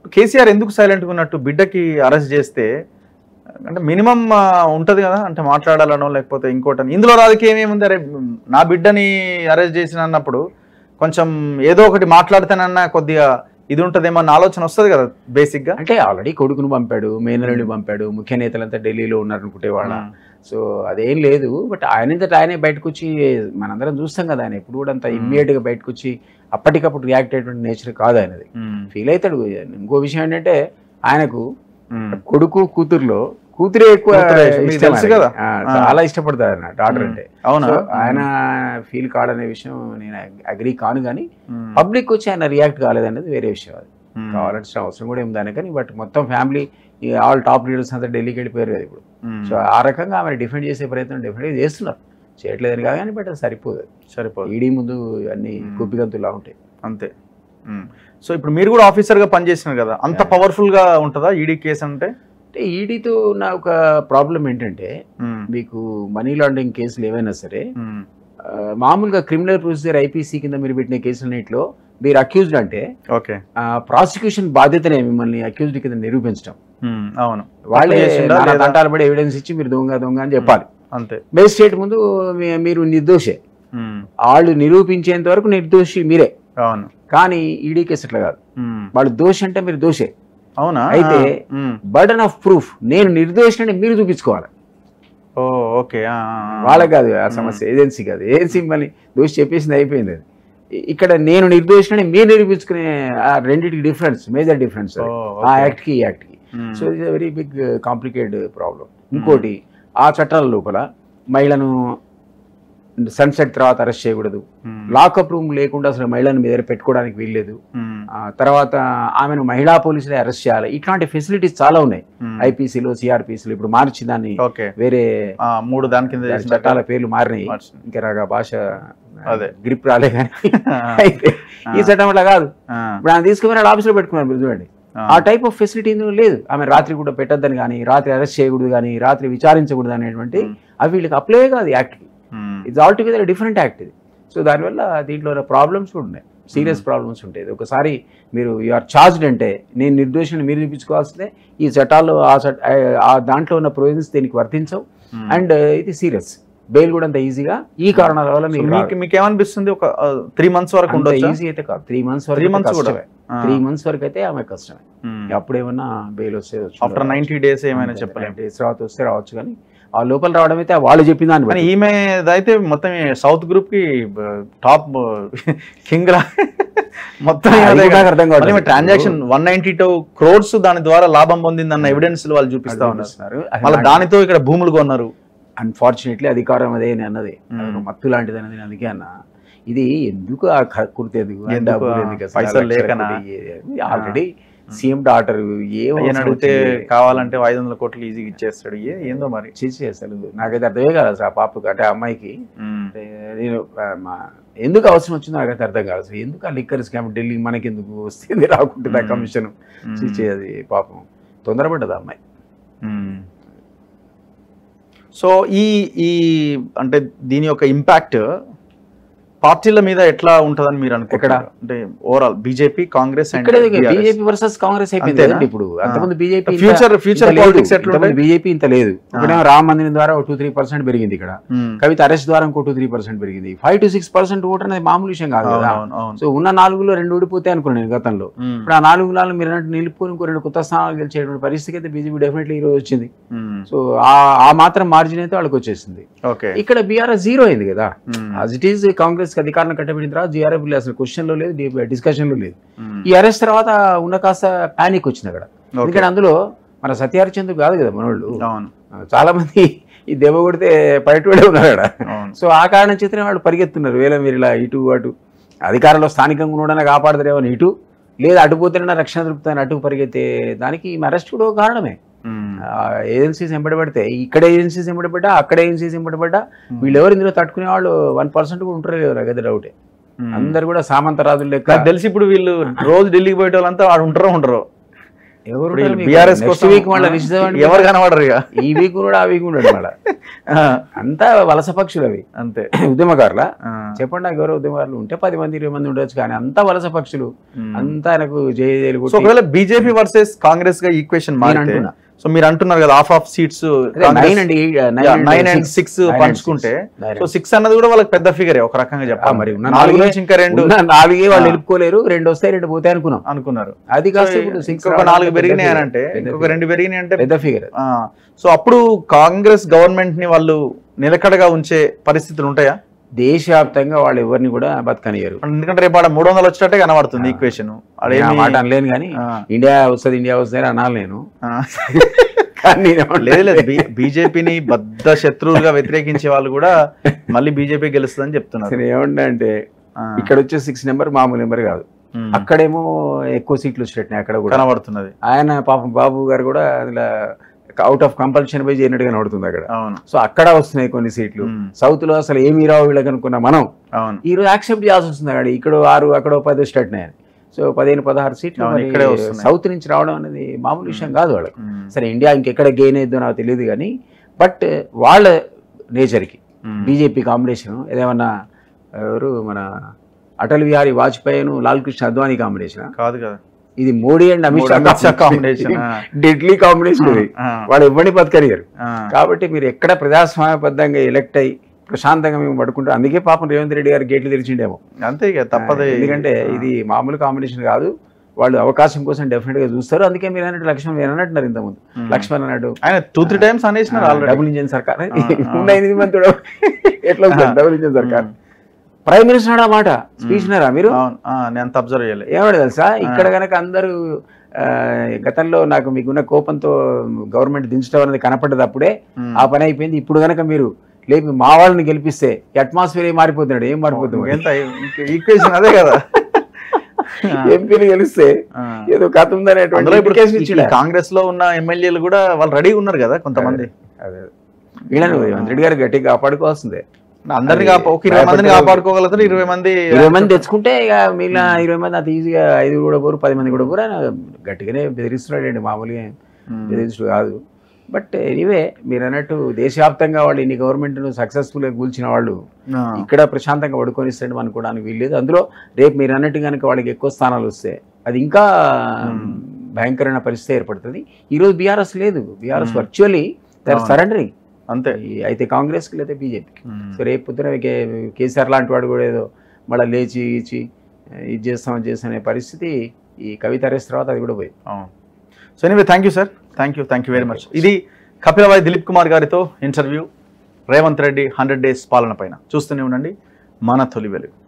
కేసీఆర్ ఎందుకు సైలెంట్గా ఉన్నట్టు బిడ్డకి అరెస్ట్ చేస్తే అంటే మినిమం ఉంటది కదా అంటే మాట్లాడాలనో లేకపోతే ఇంకోటని ఇందులో రాజకీయం ఏముంది అరే నా బిడ్డని అరెస్ట్ చేసిన అన్నప్పుడు కొంచెం ఏదో ఒకటి మాట్లాడితేనన్నా కొద్దిగా ఇది ఉంటదేమో అన్న ఆలోచన వస్తుంది కదా బేసిక్ గా అంటే ఆల్రెడీ కొడుకును పంపాడు మేనల్ని పంపాడు ముఖ్య నేతలంతా ఢిల్లీలో ఉన్నారనుకుంటే వాళ్ళ సో అదేం లేదు బట్ ఆయనంతట ఆయనే బయటకు వచ్చి మనందరం చూస్తాం కదా ఆయన ఎప్పుడు కూడా అంత Hmm. ఇమ్మీడియట్ గా బయటకు వచ్చి అప్పటికప్పుడు రియాక్ట్ అయ్యేటువంటి నేచర్ కాదు ఆయనది ఉమ్, ఫీల్ అవుతాడు ఇంకో విషయం ఏంటంటే ఆయనకు ఉమ్, కొడుకు కూతురులో కూతురే ఎక్కువ కూతురే ఇష్టం. మీకు ఇష్టం తెలుసు ఆయనకి. కదా. ఆ, ఆ. చాలా ఇష్టపడతాడు ఆయన డాక్టర్ ఉమ్. అంటే అవునా సో ఆయన ఫీల్ కాడనే విషయం నేను అగ్రి కాను కానీ ఉమ్, పబ్లిక్ వచ్చి ఆయన రియాక్ట్ కాలేదనేది వేరే విషయం అది ఉమ్, కావాల్సిన అవసరం కూడా ఏం దాని కానీ బట్ మొత్తం ఫ్యామిలీ ఆల్ టాప్ లీడర్స్ అంతా ఢిల్లీకి వెళ్ళిపోయారు కదా ఇప్పుడు ఉమ్, సో ఆ రకంగా ఆమె డిఫెండ్ చేసే ప్రయత్నం డెఫినెట్గా చేస్తున్నారు చేయట్లేదని కాదు కానీ బట్ అది సరిపోదు సరిపోదు ఈడీ ముందు అన్ని Hmm. కుప్పిగంతులా ఉంటాయి అంతే ఉమ్. సో ఇప్పుడు మీరు కూడా ఆఫీసర్ గా పనిచేసినారు కదా అంత Yeah. పవర్ఫుల్ గా ఉంటుందా ఈడీ కేసు అంటే అంటే ఈడీతో ఉన్న ఒక ప్రాబ్లం ఏంటంటే ఉమ్, మీకు మనీ లాండరింగ్ కేసులు ఏవైనా సరే ఉమ్, ఆ, మామూలుగా క్రిమినల్ ప్రొసీజర్ ఐపీసీ కింద మీరు పెట్టిన కేసులన్నింటిలో మీరు అక్యూజ్డ్ అంటే ఓకే ప్రాసిక్యూషన్ బాధ్యతనే మిమ్మల్ని అక్యూజ్డ్ కింద నిరూపించడం ఉమ్, అవును వాళ్ళే చేసిండా నానా లేదా? తంటాలు పడి ఎవిడెన్స్ ఇచ్చి మీరు దొంగ దొంగ అని చెప్పాలి అంతే మేజిస్ట్రేట్ ముందు మీ- మీరు నిర్దోషే ఉమ్, వాళ్ళు నిరూపించేంత వరకు నిర్దోషి మీరే అవును కానీ ఈడీ కేసు అట్లా కాదు ఉమ్, వాళ్ళు దోషి అంటే మీరు దోషే అవునా అయితే ఉమ్, బర్డన్ ఆఫ్ ప్రూఫ్ నేను నిర్దోషిని మీరు చూపించుకోవాలి ఓ ఓకే ఆ, ఆ, ఆ. వాళ్ళకి కాదు ఆ సమస్య ఏజెన్సీ కాదు ఏజెన్సీ మళ్ళీ దోషి చెప్పేసింది అయిపోయింది అది ఇ- ఇక్కడ నేను నిర్దోషిని మీరు నిరూపించుకునే ఆ రెండింటికి డిఫరెన్స్ మేజర్ డిఫరెన్స్ ఓ, ఆ ఓకే. యాక్ట్కి ఈ యాక్ట్కి ఉమ్, సో ఇది వెరీ బిగ్ కాంప్లికేటెడ్ ప్రాబ్లం ఇంకోటి ఆ చట్టాల లోపల మహిళను సన్సెట్ తర్వాత అరెస్ట్ చేయకూడదు ఉమ్, లాకప్ రూమ్ లేకుండా అసలు మహిళను మీ దగ్గర పెట్టుకోవడానికి వీల్లేదు ఉమ్, ఆ తర్వాత ఆమెను మహిళా పోలీసులే అరెస్ట్ చేయాలి ఇట్లాంటి ఫెసిలిటీస్ చాలా ఉన్నాయి ఉమ్, ఐపీసీలో సిఆర్పీసీలో ఇప్పుడు మార్చి దాన్ని ఓకే వేరే ఆ, మూడు దాని కింద దాని చేసిన చట్టాల పేర్లు మారినాయి మార్చింది. ఇంకా రాగా భాష అదే. గ్రిప్ రాలే కానీ ఆ, అయితే ఈ చట్టం అట్లా కాదు ఆ, ఇప్పుడు ఆయన తీసుకుని ఆఫీస్లో పెట్టుకున్నారు మీరు చూడండి ఆ, ఆ టైప్ ఆఫ్ ఫెసిలిటీ ఇందులో లేదు ఆమె రాత్రి కూడా పెట్టొద్దని కానీ రాత్రి అరెస్ట్ చేయకూడదు కానీ రాత్రి విచారించకూడదు అనేటువంటి ఉమ్, అవి వీళ్ళకి అప్లై కాదు యాక్ట్కి um, it's all together different act ఇది సో దానివల్ల దీంట్లో ప్రాబ్లమ్స్ కూడా ఉన్నాయి సీరియస్ ప్రాబ్లమ్స్ ఉంటాయి ఒకసారి మీరు ఆర్ చార్జ్డ్ అంటే నేను నిర్దోషిని మీరు చూపించుకోవాల్సిందే ఈ చట్టాల్లో ఆ చట్ట ఆ దాంట్లో ఉన్న ప్రొవిజన్స్ దీనికి వర్తించవు ఉమ్. అండ్ ఇది సీరియస్ బెయిల్ కూడా అంత ఈజీగా ఈ కారణాల వల్ల సో మీకు మీకు మీకు ఏమనిపిస్తుంది ఒక త్రీ మంత్స్ వరకు ఉండొచ్చు ఈజీ అయితే కాదు త్రీ మంత్స్ Three months వరకు కూడా? కష్టమే త్రీ మంత్స్ వరకు అయితే ఆమె కష్టమే అప్పుడు ఏమన్నా బెయిల్ వస్తే ఆఫ్టర్ నైన్టీ డేస్ ఏమైనా చెప్పలేము డేస్ తర్వాత వస్తే రావచ్చు కానీ ఆ లోపల రావడం అయితే వాళ్ళు చెప్పిన దాన్ని కానీ బట్టి. ఈమె అయితే మొత్తం సౌత్ గ్రూప్ కి టాప్ కింగ్ రా మొత్తం అది కూడా నాకు అర్థం కావట్లేదు. Transaction one ninety two crores దాని ద్వారా లాభం పొందిందన్న ఎవిడెన్స్ వాళ్ళు చూపిస్తా ఉన్నారు చూపిస్తున్నారు. అది మళ్ళీ నాకు- దానితో ఇక్కడ భూములు కొన్నారు అన్ఫార్చునేట్లీ అధికారం అదే నేను అన్నది మ్మ్. అదొక మత్తు లాంటిది అన్నది నేను అందుకే అన్న ఇది ఎందుకు ఆ ఖ- కుర్తి ఎందుకు ఆ ఎందుకు డబ్బులు ఆ ఎందుకు అసలు? పైసలు ఆ లక్షల లేకనా? కోటి ఆల్రెడీ సీఎం డాటర్ ఏం ఆయన అవసరం అడిగితే వచ్చింది? కావాలంటే ఐదు వందల కోట్లు ఈజీగా ఇచ్చేస్తాడు ఏ ఏందో మరి చేసి అసలు నాకైతే అర్థమే కాదు అసలు ఆ పాపకు అంటే ఆ అమ్మాయికి ఉమ్, అంటే నేను ఆ, మా- ఎందుకు అవసరం వచ్చిందో నాకైతే అర్థం కాదు అసలు ఎందుకు ఆ లిక్కర్ స్కామ్ ఢిల్లీ మనకి ఎందుకు వస్తుంది రాకుంటుంది ఆ మ్మ్. కమిషన్ ఉమ్, చేసి అది పాపం తొందరపడ్డది ఆ అమ్మాయి ఉమ్. సో ఈ ఈ అంటే దీని యొక్క ఇంపాక్ట్ పార్టీల మీద ఎట్లా ఉంటదని మీరు అనుకుంటారా అంటే ఓవరాల్ బీజేపీ కాంగ్రెస్ అండ్ ఇక్కడ బీజేపీ వర్సెస్ కాంగ్రెస్ అయిపోయింది అంతేనా? కదండి ఇప్పుడు అంతకుముందు బీజేపీ ఫ్యూచర్ ఫ్యూచర్ పాలిటిక్స్ ఎట్లా ఉంటాయి బీజేపీ ఇంత లేదు ఇప్పుడేమో రామ మందిరం ద్వారా టూ త్రీ పర్సెంట్ పెరిగింది ఇక్కడ ఉమ్, కవిత అరెస్ట్ ద్వారా ఇంకో టూ త్రీ పర్సెంట్ పెరిగింది five to six percent vote అనేది మామూలు విషయం కాదు అవును, కదా అవును, అవును. సో ఉన్న నాలుగులో రెండు ఓడిపోతే అనుకున్నాను నేను గతంలో ఉమ్, ఇప్పుడు ఆ నాలుగు నాలుగు మీరు అన్నట్టు నిలుపుకొని ఇంకో రెండు కొత్త స్థానాలు గెలిచేటువంటి పరిస్థితికి అయితే బీజేపీ డెఫినెట్లీ ఈ రోజు వచ్చింది ఉమ్, సో ఆ ఆ మాత్రం మార్జిన్ అయితే వాళ్ళకి వచ్చేసింది ఓకే ఇక్కడ బీఆర్ఎస్ జీరో అయింది కదా um, as it is Congress అధికారం కట్టబడిన తర్వాత జీఆర్ఎఫ్ అసలు క్వశ్చన్ లో లేదు డిస్కషన్ లో లేదు ఉమ్, ఈ అరెస్ట్ తర్వాత ఉన్న కాస్త ప్యానిక్ వచ్చింది అక్కడ ఓకే. ఎందుకంటే అందులో మన సత్యహరిచంద్ర కాదు కదా మనోళ్ళు అవును చాలా మంది ఈ దెబ్బ కొడితే పైటోడే ఉన్నారు అక్కడ అవును సో ఆ కారణం చేతనే వాళ్ళు పరిగెత్తున్నారు వేల మీరు ఇలా ఇటు అటు అధికారంలో స్థానికంగా ఉండడానికి కాపాడతారేమని ఇటు లేదా అటు పోతేనే రక్షణ దొరుకుతాయని అటు పరిగెత్తే దానికి ఈ అరెస్ట్ కూడా ఒక కారణమే ఉమ్, ఏజెన్సీస్ ఎంబడబడితే ఇక్కడ ఏజెన్సీస్ ఎంబడబడ్డా అక్కడ ఏజెన్సీస్ ఎంబడబడ్డా వీళ్ళు ఎవరు ఇందులో తట్టుకునే వాళ్ళు వన్ పర్సెంట్ కూడా ఉంటారు లేదు నాకైతే డౌటే ఉమ్. అందరు కూడా సామంతరాజులు లెక్క నాకు తెలిసి ఇప్పుడు వీళ్ళు రోజు ఢిల్లీకి పోయే వాళ్ళంతా వాడు ఉంటారో ఉండరు ఎవరు ఇప్పుడు ఉంటారు మీకు? బీఆర్ఎస్ Next కోసం week మళ్ళీ రిషిద్ అని ఎవరు కనబడరు ఇక ఈ వీక్ కూడా ఆ వీక్ ఉండడు మళ్ళీ ఆ, అంతా వలస పక్షులు అవి అంతే ఉద్యమకారుల ఆ, చెప్పండి నాకు ఎవరో ఉద్యమకారులు ఉంటే పది మంది ఇరవై మంది ఉండొచ్చు కానీ అంతా వలస పక్షులు ఉమ్. అంతా ఆయనకు జయజయలు సో కొట్టి ఒకవేళ బీజేపీ వర్సెస్ కాంగ్రెస్ గా ఈక్వేషన్ నేను మారితే అంటున్నా. సో మీరు అంటున్నారు కదా half of seats nine and nine and six పంచుకుంటే సో సిక్స్ అన్నది కూడా వాళ్ళకి పెద్ద ఫిగరే ఒక రకంగా చెప్పాలి మరి ఉన్న నాలుగు నాలుగే- నుంచి ఇంకా రెండు నాలుగే వాళ్ళు ఆ. నిలుపుకోలేరు రెండు వస్తాయి రెండు పోతాయి అనుకున్నాం అనుకున్నారు అది కాస్త సో ఇప్పుడు six ఇంకొక రావడం నాలుగు పెద్ద పెరిగినాయి అని figure. అంటే పెద్ద ఇంకొక figure. రెండు పెరిగినాయి అంటే పెద్ద ఫిగర్ ఆ, సో అప్పుడు కాంగ్రెస్ గవర్నమెంట్ ని వాళ్ళు నిలకడగా ఉంచే పరిస్థితులు ఉంటాయా దేశవ్యాప్తంగా వాళ్ళు ఎవరిని కూడా బతకనియరు ఎందుకంటే రేపు ఆడ మూడు వందలు వచ్చేటట్టే కనబడుతుంది ఆ. ఈక్వేషన్ నేను ఆ మాట అనలేను కానీ ఇండియా వస్తుంది ఇండియా వస్తుంది అని అనాలి నేను కానీ నేను లేదు లేదు బీజేపీని బద్ద శత్రువులుగా వ్యతిరేకించే వాళ్ళు కూడా మళ్ళీ బీజేపీ గెలుస్తుందని చెప్తున్నారు అసలు ఏమంటా అంటే ఆ, ఇక్కడ వచ్చే సిక్స్ నెంబర్ మామూలు నెంబర్ కాదు ఉమ్, అక్కడేమో ఎక్కువ సీట్లు వచ్చినట్టున్నాయి అక్కడ కూడా కనబడుతున్నది ఆయన పాపం బాబు గారు కూడా అందులో అవుట్ ఆఫ్ కంపల్షన్ పోయి చేయనట్టుగా కనబడుతుంది అక్కడ అవును సో అక్కడ వస్తున్నాయి కొన్ని సీట్లు ఉమ్, సౌత్ లో అసలు ఏమీ రావు వీళ్ళకి అనుకున్న మనం అవును ఈ రోజు యాక్సెప్ట్ చేయాల్సి వస్తుంది అక్కడ ఇక్కడ ఆరు అక్కడ పది వచ్చినట్టున్నాయి సో పదిహేను పదహారు సీట్లు అవును, మరి ఇక్కడే వస్తున్నాయి. సౌత్ నుంచి రావడం అనేది మామూలు విషయం కాదు వాళ్ళకి ఉమ్, సరే ఇండియా ఇంకెక్కడ గెయిన్ అయిద్దో నాకు తెలియదు కానీ బట్ వాళ్ళ నేచర్కి ఉమ్, బీజేపీ కాంబినేషన్ ఏదేమన్నా ఎవరు మన అటల్ బిహారీ వాజ్పేయిను లాల్ కృష్ణ అద్వానీ కాంబినేషన్ కాదు కదా ఇది మోడీ అండ్ అమిత్ మోడీ, అమిత్ షా షా combination, ఆ. డెడ్లీ కాంబినేషన్ ఇది ఆ, వాళ్ళు ఎవరిని బతకనియరు ఆ, కాబట్టి మీరు ఎక్కడ ప్రజాస్వామ్యబద్ధంగా ఎలక్ట్ అయ్యి ప్రశాంతంగా మేము పడుకుంటాం అందుకే పాపం రేవంత్ రెడ్డి గారు గేట్లు తెరిచిండేమో అంతే ఇక తప్పదే ఎందుకంటే ఆ, ఇది మామూలు కాంబినేషన్ కాదు వాళ్ళు అవకాశం కోసం డెఫినెట్ గా చూస్తారు అందుకే మీరు అన్నట్టు లక్ష్మణ్ మీరు అన్నట్టున్నారు ఇంతకుముందు ఉమ్. లక్ష్మణ్ అన్నాడు ఆయన టూ త్రీ టైమ్స్ అనేసినారు ఆల్రెడీ డబుల్ ఇంజన్ సర్కార్ ఆ, ఆ. ఉన్న ఎనిమిది మంది ఎట్లా ఆ. డబుల్ ఇంజన్ సర్కార్ ప్రైమ్ మినిస్టర్ అన్న మాట స్పీచ్ నరా మీరు అవును ఆ, నేను అంత అబ్జర్వ్ చేయలేదు ఏమన్నా తెలుసా ఇక్కడ కనుక అందరూ ఆ, గతంలో నాకు మీకున్న కోపంతో గవర్నమెంట్ దించడం అనేది కనపడ్డది అప్పుడే ఉమ్. ఆ పని అయిపోయింది ఇప్పుడు కనుక మీరు లేపి మా వాళ్ళని గెలిపిస్తే అట్మాస్ఫియర్ ఏం మారిపోతున్నాడు ఏం మారిపోతుంది ఎంత ఈక్వేషన్ అదే కదా ఎంపీలు గెలిస్తే ఆ. ఏదో కథ ఉందనేటువంటి అందులో ఇప్పుడు indication ఈ ఇచ్చిండు. కాంగ్రెస్ లో ఉన్న ఎమ్మెల్యేలు కూడా వాళ్ళు రెడీగా ఉన్నారు కదా కొంతమంది అదే. వీళ్ళని రేవంత్ రెడ్డి గారు గట్టిగా కాపాడుకోవాల్సిందే అందరిని అది కాపా ఒక ఇరవై మందిని భయపడ్డారు. కాపాడుకోగలుగుతారు ఇరవై మంది ఇరవై మంది తెచ్చుకుంటే ఇక మిగిలిన ఇరవై మంది అంత ఈజీగా ఐదు కూడా పోరు పది మంది కూడా పోరు ఆయన గట్టిగానే బెదిరిస్తున్నాడండి మామూలుగా ఉమ్. బెదిరించుడు కాదు బట్ ఎనీవే మీరు అన్నట్టు దేశవ్యాప్తంగా వాళ్ళు ఇన్ని గవర్నమెంట్ను సక్సెస్ఫుల్గా కూల్చిన వాళ్ళు ఆ. ఇక్కడ ప్రశాంతంగా పడుకొని ఇస్తాడు అనుకోవడానికి వీల్లేదు అందులో రేపు మీరు అన్నట్టు కనుక వాళ్ళకి ఎక్కువ స్థానాలు వస్తే అది ఇంకా Hmm. భయంకరమైన పరిస్థితి ఏర్పడుతుంది ఈరోజు బీఆర్ఎస్ లేదు BRS Hmm. Virtually they are అవును. సరెండరింగ్ అంతే అయితే కాంగ్రెస్కి లేదా బీజేపీకి ఉమ్. సో రేపు పొద్దున కే- కేసీఆర్ లాంటి వాడు కూడా ఏదో మళ్ళీ లేచి ఇచ్చి ఇది చేస్తాం అది చేస్తాం అనే పరిస్థితి ఈ కవిత అరెస్ట్ తర్వాత అది కూడా పోయి అవును so anyway thank you sir thank you thank you very much ఇది కపిలవాయి దిలీప్ కుమార్ గారితో interview Revanth Reddy hundred days పాలన పైన చూస్తూనే ఉండండి మన తొలి వెలుగు